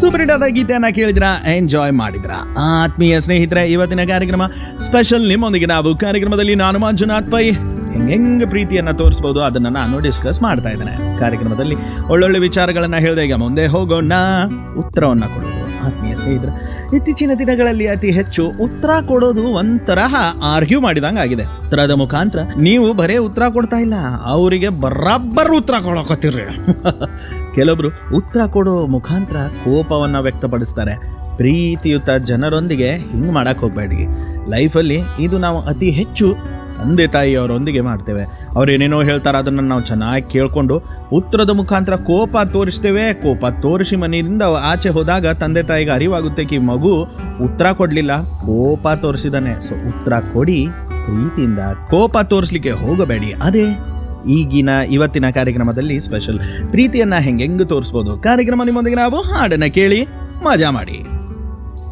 super hit ಆದ ಗೀತೆಯನ್ನ ಕೇಳಿದ್ರ ಎಂಜಾಯ್ ಮಾಡಿದ್ರ ಆತ್ಮೀಯ ಸ್ನೇಹಿತರೆ ಇವತ್ತಿನ ಕಾರ್ಯಕ್ರಮ ಸ್ಪೆಷಲ್ ನಿಮ್ಮೊಂದಿಗೆ ನಾವು ಕಾರ್ಯಕ್ರಮದಲ್ಲಿ ನಾನು ಮಂಜುನಾಥ್ ಪೈ ಹೆಂಗೆ ಪ್ರೀತಿಯನ್ನ ತೋರಿಸಬಹುದು ಅದನ್ನ ನಾನು ಡಿಸ್ಕಸ್ ಮಾಡ್ತಾ ಇದ್ದೇನೆ ಕಾರ್ಯಕ್ರಮದಲ್ಲಿ ಒಳ್ಳೊಳ್ಳೆ ವಿಚಾರಗಳನ್ನ ಹೇಳಿದೆ ಈಗ ಮುಂದೆ ಹೋಗೋಣ ಉತ್ತರವನ್ನ ಕೊಡೋದು ಆತ್ಮೀಯ ಸ್ನೇಹಿತರೆ ಇತ್ತೀಚಿನ ದಿನಗಳಲ್ಲಿ ಅತಿ ಹೆಚ್ಚು ಉತ್ತರ ಕೊಡೋದು ಒಂತರಹ ಆರ್ಗ್ಯೂ ಮಾಡಿದಂಗ ಆಗಿದೆ ಉತ್ತರದ ಮುಖಾಂತರ ನೀವು ಬರೇ ಉತ್ತರ ಕೊಡ್ತಾ ಇಲ್ಲ ಅವರಿಗೆ ಬರಾಬ್ಬರ್ ಉತ್ತರ ಕೊಡೋಕತ್ತಿರ್ರಿ ಕೆಲವೊಬ್ರು ಉತ್ತರ ಕೊಡೋ ಮುಖಾಂತರ ಕೋಪವನ್ನ ವ್ಯಕ್ತಪಡಿಸ್ತಾರೆ ಪ್ರೀತಿಯುತ ಜನರೊಂದಿಗೆ ಹಿಂಗೆ ಮಾಡಕ್ ಹೋಗ್ಬೇಡಿ ಲೈಫಲ್ಲಿ ಇದು ನಾವು ಅತಿ ಹೆಚ್ಚು ತಂದೆ ತಾಯಿಯವರೊಂದಿಗೆ ಮಾಡ್ತೇವೆ ಅವ್ರು ಏನೇನೋ ಹೇಳ್ತಾರೆ ಅದನ್ನು ನಾವು ಚೆನ್ನಾಗಿ ಕೇಳ್ಕೊಂಡು ಉತ್ತರದ ಮುಖಾಂತರ ಕೋಪ ತೋರಿಸ್ತೇವೆ ಕೋಪ ತೋರಿಸಿ ಮನೆಯಿಂದ ಆಚೆ ಹೋದಾಗ ತಂದೆ ತಾಯಿಗೆ ಅರಿವಾಗುತ್ತೆ ಕಿ ಮಗು ಉತ್ತರ ಕೊಡಲಿಲ್ಲ ಕೋಪ ತೋರಿಸಿದಾನೆ ಸೊ ಉತ್ತರ ಕೊಡಿ ಪ್ರೀತಿಯಿಂದ ಕೋಪ ತೋರಿಸ್ಲಿಕ್ಕೆ ಹೋಗಬೇಡಿ ಅದೇ ಈಗಿನ ಇವತ್ತಿನ ಕಾರ್ಯಕ್ರಮದಲ್ಲಿ ಸ್ಪೆಷಲ್ ಪ್ರೀತಿಯನ್ನ ಹೆಂಗೆಂಗೆ ತೋರಿಸ್ಬೋದು ಕಾರ್ಯಕ್ರಮ ನಿಮ್ಮೊಂದಿಗೆ ನಾವು ಹಾಡನ್ನ ಕೇಳಿ ಮಜಾ ಮಾಡಿ